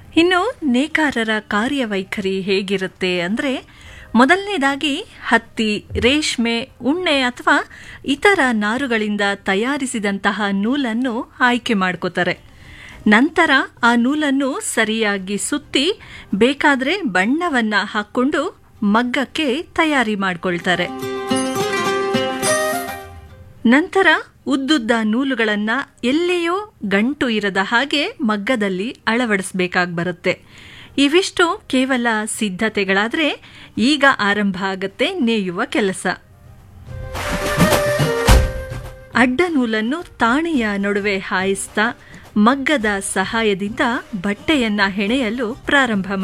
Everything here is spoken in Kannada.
ಇನ್ನು ನೇಕಾರರ ಕಾರ್ಯವೈಖರಿ ಹೇಗಿರುತ್ತೆ ಅಂದರೆ ಮೊದಲನೇದಾಗಿ ಹತ್ತಿ ರೇಷ್ಮೆ ಉಣ್ಣೆ ಅಥವಾ ಇತರ ನಾರುಗಳಿಂದ ತಯಾರಿಸಿದಂತಹ ನೂಲನ್ನು ಆಯ್ಕೆ ಮಾಡ್ಕೋತಾರೆ ನಂತರ ಆ ನೂಲನ್ನು ಸರಿಯಾಗಿ ಸುತ್ತಿ ಬೇಕಾದರೆ ಬಣ್ಣವನ್ನ ಹಾಕ್ಕೊಂಡು ಮಗ್ಗಕ್ಕೆ ತಯಾರಿ ಮಾಡ್ಕೊಳ್ತಾರೆ ನಂತರ ಉದ್ದುದ್ದ ನೂಲುಗಳನ್ನು ಎಲ್ಲಿಯೂ ಗಂಟು ಇರದ ಹಾಗೆ ಮಗ್ಗದಲ್ಲಿ ಅಳವಡಿಸಬೇಕಾಗಿ ಬರುತ್ತೆ ಇವಿಷ್ಟು ಕೇವಲ ಸಿದ್ಧತೆಗಳಾದರೆ ಈಗ ಆರಂಭ ಆಗತ್ತೆ ನೇಯುವ ಕೆಲಸ ಅಡ್ಡ ನೂಲನ್ನು ತಾಣೆಯ ನಡುವೆ ಹಾಯಿಸ್ತಾ ಮಗ್ಗದ ಸಹಾಯದಿಂದ ಬಟ್ಟೆಯನ್ನ ಹೆಣೆಯಲು ಪ್ರಾರಂಭ